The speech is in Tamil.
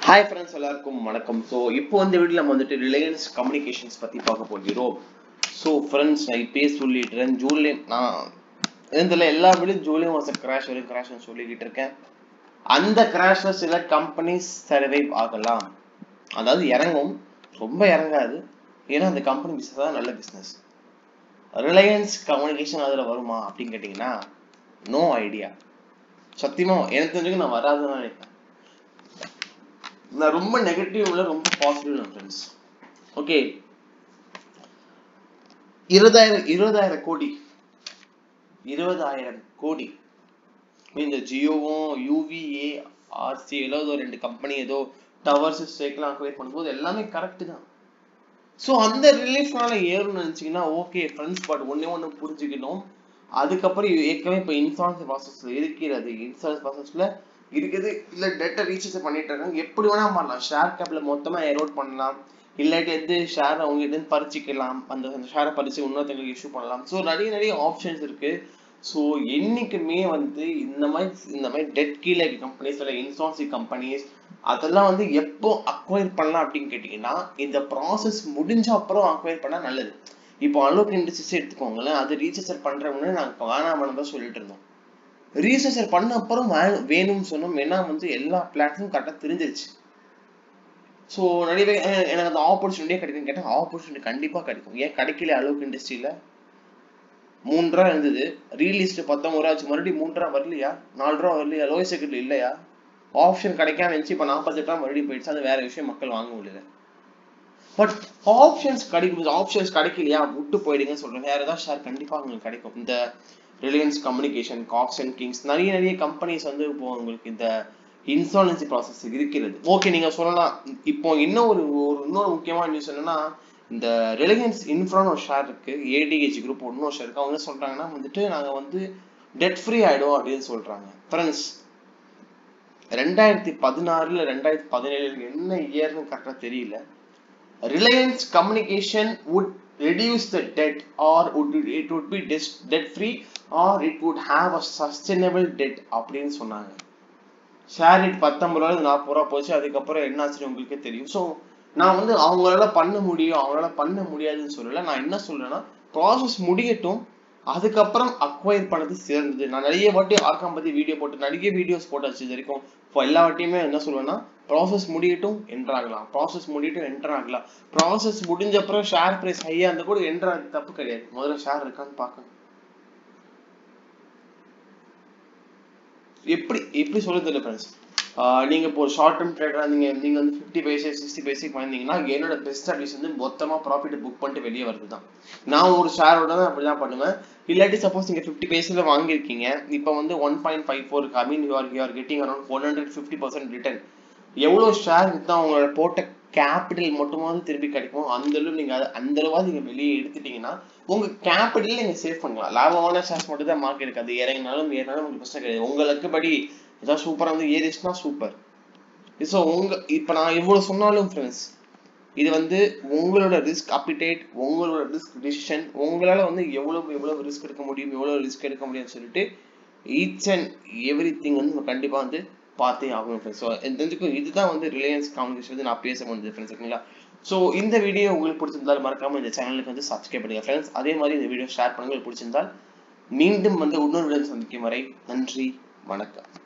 ஹாய் ஃப்ரெண்ட்ஸ் எல்லாருக்கும் வணக்கம் ஸோ இப்போ இந்த வீடியோவில் நம்ம வந்துட்டு ரிலையன்ஸ் கம்யூனிகேஷன்ஸ் பற்றி பார்க்க போகிறோம் ஸோ ஃப்ரெண்ட்ஸ் நான் இப்பயே சொல்லிடுறேன் ஜூலை நான் இதில் எல்லா வீடும் ஜூலை மாதம் கிராஷ் வரும் கிராஷ்னு சொல்லிக்கிட்டு இருக்கேன் அந்த கிராஷில் சில கம்பெனிஸ் சர்வைவ் ஆகலாம் அதாவது இறங்கும் ரொம்ப இறங்காது ஏன்னா அந்த கம்பெனி பிஸ்னஸ் தான் நல்ல பிஸ்னஸ் ரிலையன்ஸ் கம்யூனிகேஷன் அதில் வருமா அப்படின்னு கேட்டிங்கன்னா நோ ஐடியா சத்தியமாக எனக்கு தெரிஞ்சுக்க நான் வராதுன்னு நினைப்பேன் நான் ரொம்ப நெகட்டிவ்ல ரொம்ப பாசிட்டிவ் ஃப்ரெண்ட்ஸ் ஓகே இருபதாயிரம் இருபதாயிரம் கோடி இருபதாயிரம் கோடி இந்த ஜியோவும் யூவிஏ ஆர்சி ஏதோ ஒரு ரெண்டு கம்பெனி ஏதோ டவர்ஸ் ஸ்டேக்லாம் அக்வைர் பண்ணும்போது எல்லாமே கரெக்ட் தான் ஸோ அந்த ரிலீஃப்னால ஏறும்னு நினச்சிங்கன்னா ஓகே ஃப்ரெண்ட்ஸ் பட் ஒன்றே ஒன்று புரிஞ்சுக்கணும் அதுக்கப்புறம் ஏற்கனவே இப்போ இன்சூரன்ஸ் ப்ராசஸ் இருக்கிறது இன்சூரன்ஸ் ப்ராசஸில் இருக்குது இல்லை டேட்டா ரீசர்ச் பண்ணிட்டு இருக்காங்க எப்படி வேணா பண்ணலாம் ஷேர் கேப்ல மொத்தமாக எரோட் பண்ணலாம் இல்லாட்டி எது ஷேர் அவங்க எது பறிச்சிக்கலாம் அந்த அந்த ஷேரை பறிச்சு இன்னொருத்தங்களுக்கு இஷ்யூ பண்ணலாம் ஸோ நிறைய நிறைய ஆப்ஷன்ஸ் இருக்கு ஸோ என்னைக்குமே வந்து இந்த மாதிரி இந்த மாதிரி டெட் கீழே கம்பெனிஸ் இல்லை இன்சூரன்சி கம்பெனிஸ் அதெல்லாம் வந்து எப்போ அக்வயர் பண்ணலாம் அப்படின்னு கேட்டிங்கன்னா இந்த ப்ராசஸ் முடிஞ்ச அப்புறம் அக்வயர் பண்ணால் நல்லது இப்போ அலோக் இண்டஸ்ட்ரீஸ் எடுத்துக்கோங்களேன் அது ரீசர்ச்சர் பண்ணுறவங்க நாங்கள் வேணாம் தான் சொல்லிட்டு இருந்தோம் ரீசர்ச்சர் பண்ண அப்புறம் வேணும்னு சொன்னோம் ஏன்னா வந்து எல்லா பிளாட்ஃபார்மும் கரெக்டாக தெரிஞ்சிருச்சு ஸோ நிறைய பேர் எனக்கு அந்த ஆப்பர்ச்சுனிட்டியே கிடைக்கும் கேட்டால் ஆப்பர்ச்சுனிட்டி கண்டிப்பாக கிடைக்கும் ஏன் கிடைக்கல அளவுக்கு இண்டஸ்ட்ரியில் மூணு ரூபா இருந்தது ரீலிஸ்ட் பத்தொம்பது ரூபா ஆச்சு மறுபடியும் மூணு ரூபா வரலையா நாலு ரூபா வரலையா லோயர் செக்யூரிட்டி இல்லையா ஆப்ஷன் கிடைக்காம இருந்துச்சு இப்போ நாற்பத்தெட்டு ரூபா மறுபடியும் போயிடுச்சு அது வேற விஷயம் மக்கள் வாங்க முடியல பட் ஆப்ஷன்ஸ் கிடைக்கும் ஆப்ஷன்ஸ் கிடைக்கலையா விட்டு போயிடுங்கன்னு சொல்றேன் வேற ஏதாவது ஷேர் கண்டிப்பாக உங்களுக்கு கிடைக்கும் இந்த Reliance communication Cox and Kings நிறைய நிறைய கம்பெனிஸ் வந்து இப்போ உங்களுக்கு இந்த இன்சால்வன்சி ப்ராசஸ் இருக்கிறது ஓகே நீங்க சொல்லலாம் இப்போ இன்னும் ஒரு ஒரு இன்னொரு முக்கியமான நியூஸ் என்னன்னா இந்த ரிலையன்ஸ் இன்ஃப்ரான்னு ஒரு ஷேர் இருக்கு ஏடிஹெச் குரூப் இன்னொரு ஷேர் இருக்கு அவங்க என்ன சொல்றாங்கன்னா வந்துட்டு நாங்க வந்து டெட் ஃப்ரீ ஆயிடும் அப்படின்னு சொல்றாங்க ஃப்ரெண்ட்ஸ் ரெண்டாயிரத்தி பதினாறுல ரெண்டாயிரத்தி பதினேழு என்ன இயர்னு கரெக்டா தெரியல Reliance communication would reduce the debt or would it would be debt free or it would have a sustainable debt அப்படின்னு சொன்னாங்க ஷேர் ரேட் பத்தொன்பது ரூபாய் நாற்பது ரூபா போச்சு அதுக்கப்புறம் என்ன ஆச்சுன்னு உங்களுக்கே தெரியும் ஸோ நான் வந்து அவங்களால பண்ண முடியும் அவங்களால பண்ண முடியாதுன்னு சொல்லல நான் என்ன சொல்றேன்னா ப்ராசஸ் முடியட்டும் அதுக்கப்புறம் அக்வயர் பண்ணது சிறந்தது நான் நிறைய வாட்டி ஆர்காம் பத்தி வீடியோ போட்டு நிறைய வீடியோஸ் போட்டாச்சு இது வரைக்கும் இப்போ எல்லா வாட்டியுமே என்ன சொல்லுவேன்னா ப்ராசஸ் முடியட்டும் என்ட்ராகலாம் ப்ராசஸ் முடியட்டும் என்டர் ஆகலாம் ப்ராசஸ் முடிஞ்ச அப்புறம் ஷேர் பிரைஸ் ஹையா இருந்தா கூட என்டர் ஆகுது தப்பு கிடையாது முதல்ல ஷேர் இருக்கான்னு பார்க்கணும் எப்படி எப்படி சொல்ல தெரியல ஃப்ரெண்ட்ஸ் நீங்க இப்போ ஷார்ட் டேர்ம் ட்ரேடரா நீங்க நீங்க வந்து ஃபிஃப்டி பைசே சிக்ஸ்டி பைசே பண்ணிருந்தீங்கன்னா என்னோட பெஸ்ட் அட்வைஸ் வந்து மொத்தமா ப்ராஃபிட் புக் பண்ணிட்டு வெளியே வருது தான் நான் ஒரு ஷேரோட தான் அப்படிதான் பண்ணுவேன் இல்லாட்டி சப்போஸ் நீங்க ஃபிஃப்டி பைசில வாங்கியிருக்கீங்க இப்போ வந்து one point five four I mean you're you're getting around four hundred fifty percent return எவ்வளோ ஷேர் வித்தா உங்களோட போட்ட கேபிட்டல் மட்டுமாவது திருப்பி கிடைக்கும் அந்த அளவு நீங்க அந்த அளவாவது நீங்க வெளியே எடுத்துட்டீங்கன்னா உங்க கேபிட்டல் நீங்க சேவ் பண்ணலாம் லாபமான ஷேர்ஸ் மட்டும் தான் மார்க்கெட் இருக்கு அது இறங்கினாலும் ஏறினாலும் உங்களுக்கு பிரச்சனை கிடையாது உங்களுக்கு படி ஏதாவது சூப்பரா வந்து ஏறிச்சுன்னா சூப்பர் ஸோ உங்க இப்ப நான் இவ்வளவு சொன்னாலும் ஃப்ரெண்ட்ஸ் இது வந்து உங்களோட ரிஸ்க் அப்பிடேட் உங்களோட ரிஸ்க் டிசிஷன் உங்களால வந்து எவ்வளவு எவ்வளவு ரிஸ்க் எடுக்க முடியும் எவ்வளவு ரிஸ்க் எடுக்க முடியும்னு சொல்லிட்டு ஈச் அண்ட் எவ்ரி திங் வந்து கண்டிப்பா வந்து பார்த்தே ஆகணும் ஃப்ரெண்ட்ஸ் ஸோ தெரிஞ்சுக்கும் இதுதான் வந்து ரிலையன்ஸ் கம்யூனிகேஷன் வந்து நான் பேச முடிஞ்சது ஃப்ரெண்ட்ஸ் ஓகேங்களா ஸோ இந்த வீடியோ உங்களுக்கு பிடிச்சிருந்தால் மறக்காம இந்த சேனலுக்கு வந்து சப்ஸ்கிரைப் பண்ணுங்க ஃப்ரெண்ட்ஸ் அதே மாதிரி இந்த வீடியோ ஷேர் பண்ணுங்க பிடிச்சிருந்தால் மீண்டும் வந்து இன்னொரு வீடியோ சந்திக்கும் வரை நன்றி வணக்கம்